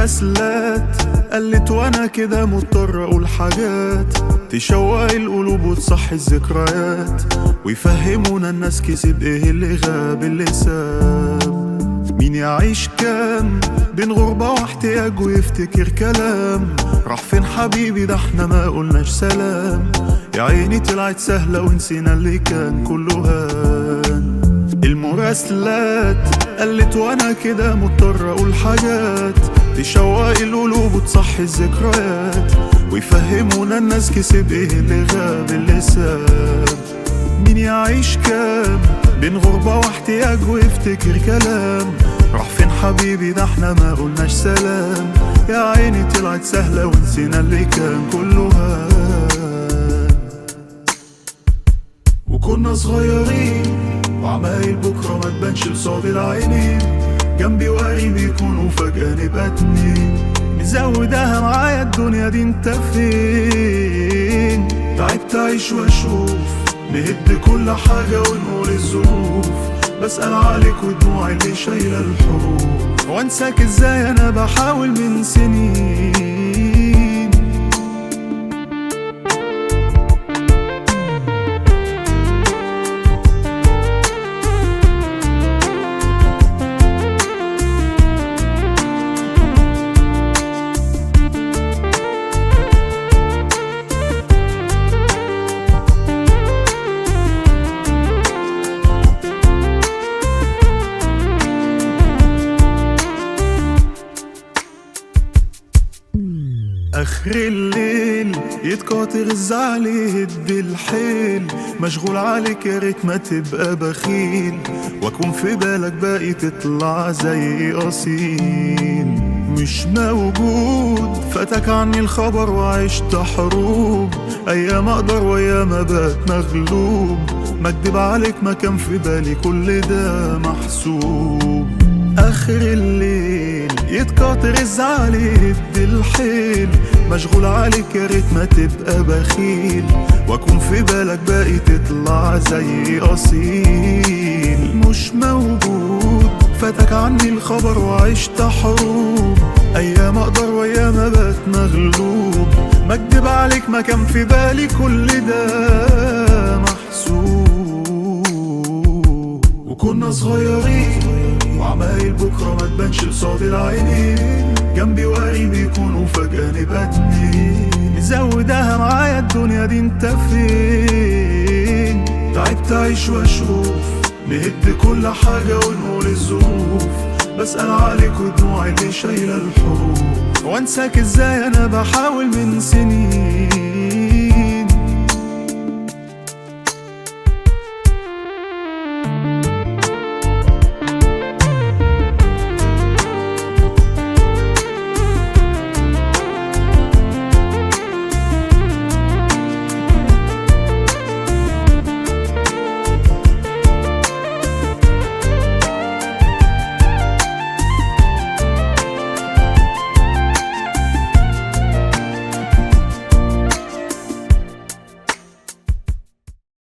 المراسلات قلت وانا كده مضطر اقول حاجات تشوق القلوب وتصحي الذكريات ويفهمونا الناس كسب ايه اللي غاب اللي ساب مين يعيش كام بين غربة واحتياج ويفتكر كلام راح فين حبيبي ده احنا ما قلناش سلام يا عيني طلعت سهلة ونسينا اللي كان كله هان المراسلات قلت وانا كده مضطر اقول حاجات تشوق القلوب وتصحي الذكريات ويفهمونا الناس كسب ايه اللي غاب اللي ساب مين يعيش كام بين غربة واحتياج ويفتكر كلام راح فين حبيبي ده احنا ما قلناش سلام يا عيني طلعت سهلة ونسينا اللي كان كله هان وكنا صغيرين وعمايل بكرة ما تبانش لصعب العينين جنبي وقريب يكونوا فجأة نبقى اتنين مزودها معايا الدنيا دي انت فين تعبت اعيش واشوف نهد كل حاجة ونقول الظروف بسأل عليك ودموعي اللي شايلة الحروف وانساك ازاي انا بحاول من سنين اخر الليل يتكاتر الزعل يهد الحيل مشغول عليك يا ريت ما تبقى بخيل واكون في بالك باقي تطلع زي اصيل مش موجود فاتك عني الخبر وعشت حروب ايام اقدر وايام ابات مغلوب ما اكدب عليك ما كان في بالي كل ده محسوب اخر الليل يتكاتر الزعل يهد الحيل مشغول عليك يا ريت ما تبقى بخيل واكون في بالك باقي تطلع زي اصيل مش موجود فاتك عني الخبر وعشت حروب ايام اقدر وايام ابات مغلوب ما اكدب عليك ما كان في بالي كل ده محسوب وكنا صغيرين وعمايل بكرة ما تبانش لصعب العينين جنبي وقريب يكونوا فجأة نبقى اتنين مزودها معايا الدنيا دي انت فين تعبت اعيش واشوف نهد كل حاجة ونقول الظروف بسأل عليك ودموعي اللي شايلة الحروف وانساك ازاي انا بحاول من سنين